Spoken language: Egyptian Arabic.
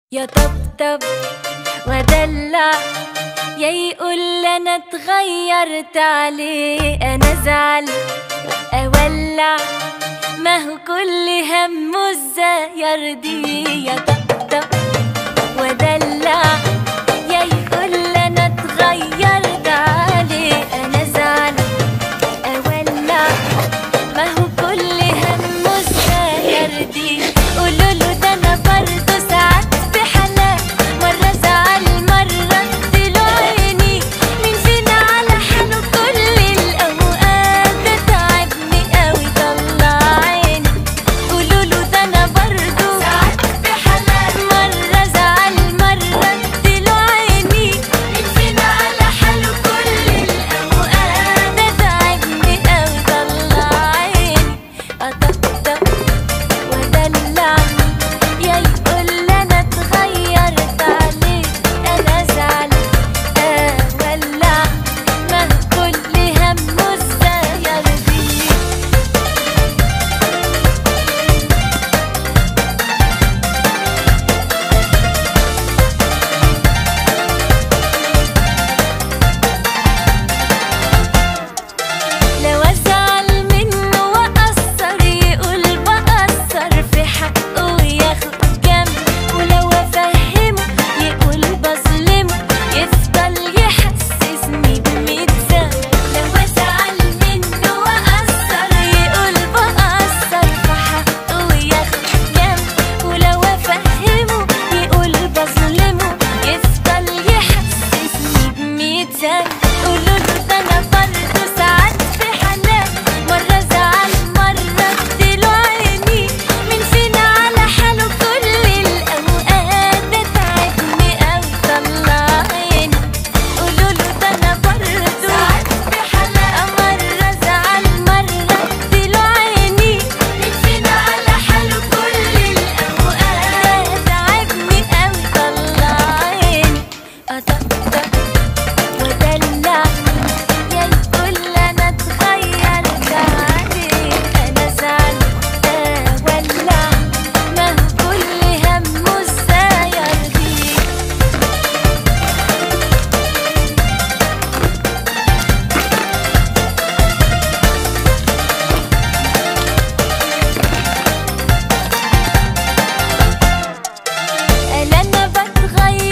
يا طبطب ودلع يا يقول انا اتغيرت عليه انا زعل اولع ما هو كل همه ازاي يرضيه يا طبطب ودلع يا يقول انا اتغيرت عليه انا زعل اولع ما هو كل همه ازاي يرضيه قولوا له ده انا برضه ساعات في حالات مره زعل مره اديله عيني مين فينا على حاله كل الاوقات ده تعبني قوي طلع عيني قولوا له ده انا برضه ساعات في حالات مره زعل مره اديله عيني مين فينا على حاله كل الاوقات ده تعبني قوي طلع عيني اطبطب ودلع يا يقول انا اتغيرت عليه انا زعل اولع ما كل همه ازاي يرضيه لو ازعل منه واقصر يقول بقصر في حقه وياخد جنب ولو افهمه يقول بظلمه يفضل يحسسني بميت ذنب لو ازعل منه واقصر يقول بقصر في حقه وياخد جنب ولو افهمه يقول بظلمه يفضل يحسسني بميت ذنب قولوا له ده انا برضه ساعات في حالات مرة زعل مرة اديله عيني مين فينا على حاله كل الأوقات ده تعبني أوي طلع عيني قولوا له ده أنا برضه ساعات في حالات مرة زعل مرة اديله عيني مين فينا على حاله كل الأوقات ده تعبني أوي طلع عيني أطبطب ودلع يا يقول انا اتغيرت عليه انا زعل اولع ما هو كل همه ازاي يرضيه قال انا بتغير